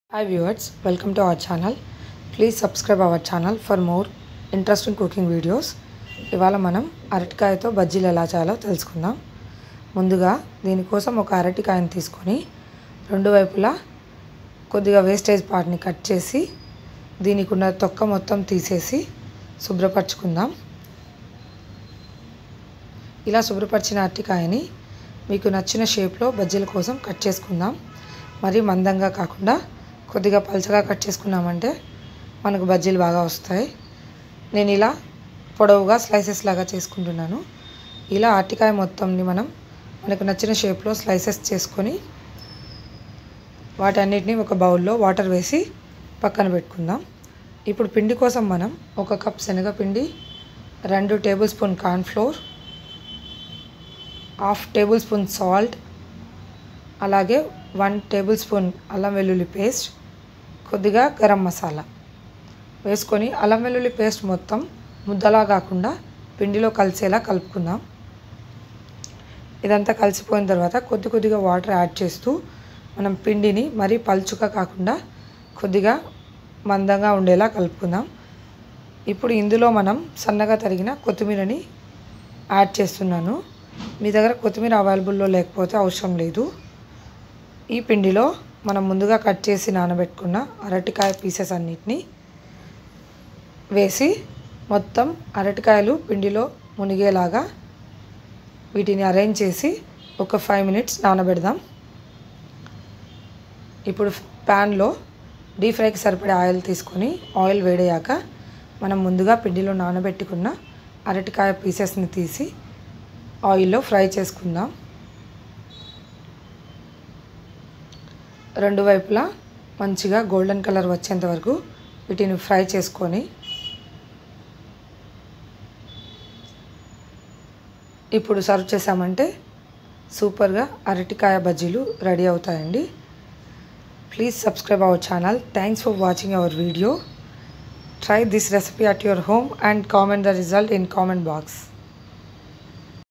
Hi viewers, welcome to our channel. Please subscribe our channel for more interesting cooking videos. ఇవాళ మనం అరటికాయతో బజ్జీలు ఎలా చేయాలో తెలుసుకుందాం ముందుగా దీనికోసం ఒక అరటికాయని తీసుకొని రెండు వైపులా కొద్దిగా వేస్టేజ్ పార్ట్ని కట్ చేసి దీనికి ఉన్న తొక్క మొత్తం తీసేసి శుభ్రపరచుకుందాం ఇలా శుభ్రపరిచిన అరటికాయని మీకు నచ్చిన షేప్లో బజ్జీల కోసం కట్ చేసుకుందాం మరి మందంగా కాకుండా కొద్దిగా పలుచగా కట్ చేసుకున్నామంటే మనకు బజ్జీలు బాగా వస్తాయి నేను ఇలా పొడవుగా స్లైసెస్ లాగా చేసుకుంటున్నాను ఇలా అరటికాయ మొత్తంని మనం మనకు నచ్చిన షేప్లో స్లైసెస్ చేసుకొని వాటన్నిటిని ఒక బౌల్లో వాటర్ వేసి పక్కన పెట్టుకుందాం ఇప్పుడు పిండి కోసం మనం ఒక కప్ శనగపిండి రెండు tablespoon cornflour half tablespoon salt అలాగే వన్ టేబుల్ స్పూన్ అల్లం వెల్లుల్లి పేస్ట్ కొద్దిగా గరం మసాలా వేసుకొని అల్లం వెల్లుల్లి పేస్ట్ మొత్తం ముద్దలా కాకుండా పిండిలో కలిసేలా కలుపుకుందాం ఇదంతా కలిసిపోయిన తర్వాత కొద్ది కొద్దిగా వాటర్ యాడ్ చేస్తూ మనం పిండిని మరీ పలుచుగా కాకుండా కొద్దిగా మందంగా ఉండేలా కలుపుకుందాం ఇప్పుడు ఇందులో మనం సన్నగా తరిగిన కొత్తిమీరని యాడ్ చేస్తున్నాను మీ దగ్గర కొత్తిమీర అవైలబుల్లో లేకపోతే అవసరం లేదు ఈ పిండిలో మనం ముందుగా కట్ చేసి నానబెట్టుకున్న అరటికాయ పీసెస్ అన్నిటినీ వేసి మొత్తం అరటికాయలు పిండిలో మునిగేలాగా వీటిని అరేంజ్ చేసి ఒక ఫైవ్ మినిట్స్ నానబెడదాం ఇప్పుడు ప్యాన్లో డీప్ ఫ్రైకి సరిపడే ఆయిల్ తీసుకొని ఆయిల్ వేడయ్యాక మనం ముందుగా పిండిలో నానబెట్టుకున్న అరటికాయ పీసెస్ని తీసి ఆయిల్లో ఫ్రై చేసుకుందాం రెండు వైపులా మంచిగా గోల్డెన్ కలర్ వచ్చేంత వరకు వీటిని ఫ్రై చేసుకొని ఇప్పుడు సర్వ్ చేసామంటే సూపర్గా అరటికాయ బజ్జీలు రెడీ అవుతాయండి please subscribe our channel thanks for watching our video try this recipe at your home and comment the result in comment box